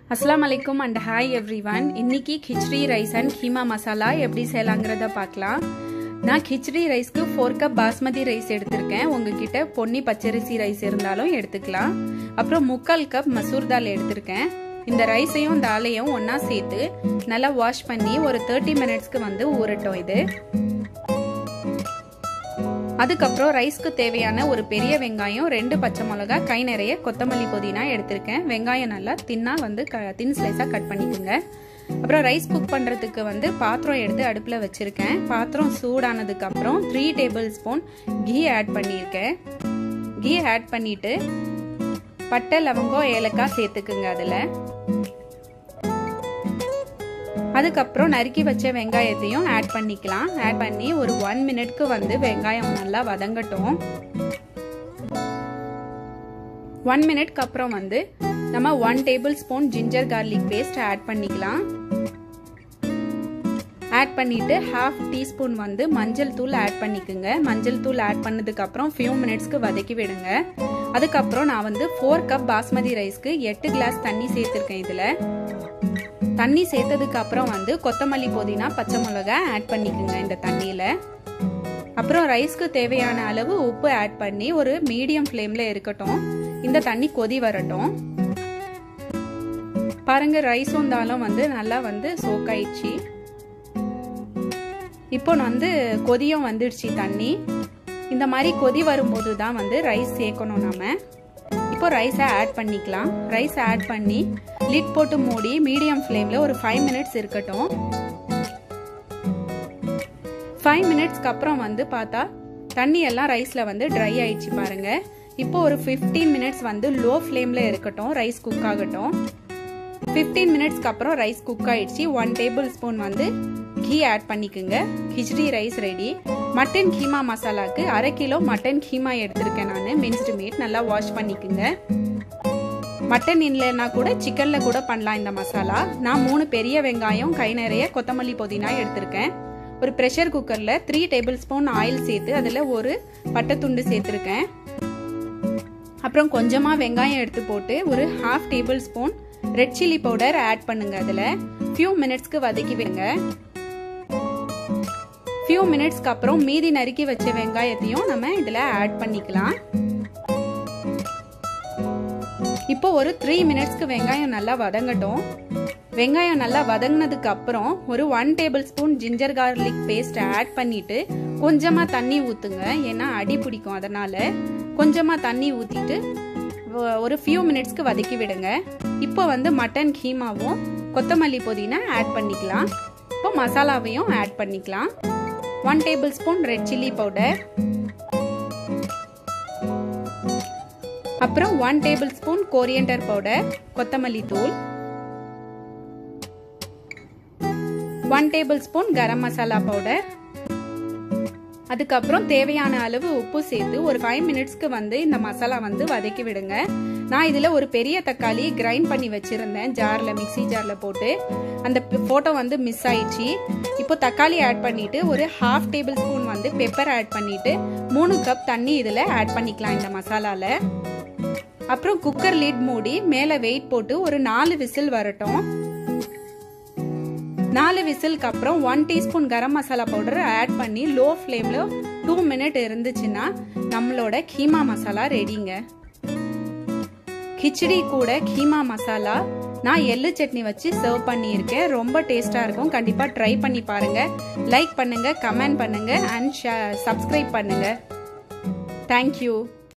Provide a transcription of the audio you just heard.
அஸ்லாம் அலைக்கும் and hi everyone இன்னைக்கு கிச்டி ரைஸ் அண்ட் கீமா மசாலா எப்படி செய்யலாங்கிறத பார்க்கலாம் நான் கிச்டி ரைஸ்க்கு ஃபோர் கப் பாஸ்மதி ரைஸ் எடுத்திருக்கேன் உங்ககிட்ட பொன்னி பச்சரிசி ரைஸ் இருந்தாலும் எடுத்துக்கலாம் அப்புறம் முக்கால் கப் மசூர் தால் எடுத்திருக்கேன் இந்த ரைஸையும் தாலையும் ஒன்றா சேர்த்து நல்லா வாஷ் பண்ணி ஒரு தேர்ட்டி மினிட்ஸ்க்கு வந்து ஊறட்டும் இது அதுக்கப்புறம் ரைஸ்க்கு தேவையான ஒரு பெரிய வெங்காயம் ரெண்டு பச்சை மிளகா கை நிறைய கொத்தமல்லி புதினா எடுத்திருக்கேன் வெங்காயம் நல்லா தின்னா வந்து தின் ஸ்லைஸாக கட் பண்ணிக்கோங்க அப்புறம் ரைஸ் குக் பண்ணுறதுக்கு வந்து பாத்திரம் எடுத்து அடுப்பில் வச்சுருக்கேன் பாத்திரம் சூடானதுக்கு அப்புறம் three tablespoon ghee add பண்ணியிருக்கேன் கீ ஆட் பண்ணிட்டு பட்டை லவங்கம் ஏலக்காய் சேர்த்துக்குங்க அதில் அதுக்கப்புறம் நறுக்கி வச்ச வெங்காயத்தையும் ஆட் பண்ணிக்கலாம் ஆட் பண்ணி ஒரு ஒன் மினிட்க்கு வந்து வெங்காயம் நல்லா வதங்கட்டும் ஒன் மினிட்க்கு அப்புறம் வந்து நம்ம one table spoon ginger garlic paste add பண்ணிக்கலாம் ஆட் பண்ணிட்டு ஹாஃப் டீஸ்பூன் வந்து மஞ்சள் தூள் ஆட் பண்ணிக்கோங்க மஞ்சள் தூள் ஆட் பண்ணதுக்கு அப்புறம் ஃபியூ மினிட்ஸ்க்கு வதக்கி விடுங்க அதுக்கப்புறம் நான் வந்து ஃபோர் கப் பாஸ்மதி ரைஸ்க்கு எட்டு கிளாஸ் தண்ணி சேர்த்துருக்கேன் இதில் தண்ணி சேர்த்ததுக்கு அப்புறம் வந்து கொத்தமல்லி புதினா பச்சை மிளகா ஆட் பண்ணிக்கோங்க இந்த தண்ணியில் அப்புறம் ரைஸ்க்கு தேவையான அளவு உப்பு ஆட் பண்ணி ஒரு மீடியம் ஃப்ளேமில் இருக்கட்டும் இந்த தண்ணி கொதி வரட்டும் பாருங்க ரைஸும் தாலும் வந்து நல்லா வந்து சோக் ஆயிடுச்சு இப்போ வந்து கொதியும் வந்துடுச்சு தண்ணி இந்த மாதிரி கொதி வரும்போது தான் வந்து ரைஸ் சேர்க்கணும் நம்ம இப்போ ரைஸை ஆட் பண்ணிக்கலாம் ரைஸ் ஆட் பண்ணி லிட் போட்டு மூடி மீடியம் ஃப்ளேமில் ஒரு ஃபைவ் மினிட்ஸ் இருக்கட்டும் ஃபைவ் மினிட்ஸ்க்கு அப்புறம் வந்து பார்த்தா தண்ணி எல்லாம் ரைஸில் வந்து ட்ரை ஆயிடுச்சு பாருங்க இப்போ ஒரு ஃபிஃப்டீன் மினிட்ஸ் வந்து லோ ஃப்ளேமில் இருக்கட்டும் ரைஸ் குக் ஆகட்டும் ஃபிஃப்டீன் மினிட்ஸ்க்கு அப்புறம் ரைஸ் குக் ஆயிடுச்சு ஒன் டேபிள் ஸ்பூன் வந்து கீ ஆட் பண்ணிக்கோங்க khichdi rice ready mutton keema மசாலாக்கு அரை கிலோ மட்டன் கீமா எடுத்திருக்கேன் நான் மின்ஸ்டு மீட் நல்லா வாஷ் பண்ணிக்கோங்க மட்டன் இல்லைன்னா கூட சிக்கனில் கூட பண்ணலாம் இந்த மசாலா நான் மூணு பெரிய வெங்காயம் கை நிறைய கொத்தமல்லி புதினா எடுத்திருக்கேன் ஒரு ப்ரெஷர் குக்கரில் த்ரீ டேபிள் ஸ்பூன் ஆயில் சேர்த்து அதில் ஒரு பட்டைத்துண்டு சேர்த்துருக்கேன் அப்புறம் கொஞ்சமாக வெங்காயம் எடுத்து போட்டு ஒரு half table spoon red chilli powder add பண்ணுங்க அதில் ஃபியூ மினிட்ஸ்க்கு வதக்கி விடுங்க ஃபியூ மினிட்ஸ்க்கு அப்புறம் மீதி நறுக்கி வச்ச வெங்காயத்தையும் நம்ம இதில் ஆட் பண்ணிக்கலாம் இப்போ ஒரு த்ரீ மினிட்ஸ்க்கு வெங்காயம் நல்லா வதங்கட்டும் வெங்காயம் நல்லா வதங்கினதுக்கு அப்புறம் ஒரு one table spoon ginger garlic paste add பண்ணிட்டு கொஞ்சமா தண்ணி ஊத்துங்க ஏன்னா அடி பிடிக்கும் அதனால கொஞ்சமா தண்ணி ஊத்திட்டு ஒரு ஃபியூ மினிட்ஸ்க்கு வதக்கி விடுங்க இப்போ வந்து மட்டன் கீமாவும் கொத்தமல்லி புதினா ஆட் பண்ணிக்கலாம் இப்போ மசாலாவையும் ஆட் பண்ணிக்கலாம் one table spoon red chilli powder அப்புறம் one table spoon coriander powder கொத்தமல்லி தூள் one table spoon garam masala powder அதுக்கப்புறம் தேவையான அளவு உப்பு சேர்த்து ஒரு ஃபைவ் மினிட்ஸ்க்கு வந்து இந்த மசாலா வந்து வதக்கி விடுங்க நான் இதில் ஒரு பெரிய தக்காளி கிரைண்ட் பண்ணி வச்சுருந்தேன் ஜாரில் மிக்சி ஜாரில் போட்டு அந்த ஃபோட்டோ வந்து மிஸ் ஆயிடுச்சு இப்போ தக்காளி ஆட் பண்ணிட்டு ஒரு ஹாஃப் டேபிள் ஸ்பூன் வந்து பெப்பர் ஆட் பண்ணிட்டு மூணு கப் தண்ணி இதில் ஆட் பண்ணிக்கலாம் இந்த மசாலாவில் அப்புறம் குக்கர் லிட் மூடி மேலே வெயிட் போட்டு ஒரு நாலு விசில் வரட்டும் நாலு விசிலுக்கு அப்புறம் one teaspoon garam masala powder add பண்ணி லோ ஃப்ளேமில் டூ மினிட் இருந்துச்சுன்னா நம்மளோட கீமா மசாலா ரெடிங்க கிச்சடி கூட கீமா மசாலா நான் எள்ளு சட்னி வச்சு சர்வ் பண்ணியிருக்கேன் ரொம்ப டேஸ்டாக இருக்கும் கண்டிப்பாக ட்ரை பண்ணி பாருங்க லைக் பண்ணுங்க கமெண்ட் பண்ணுங்க அண்ட் சப்ஸ்கிரைப் பண்ணுங்க தேங்க்யூ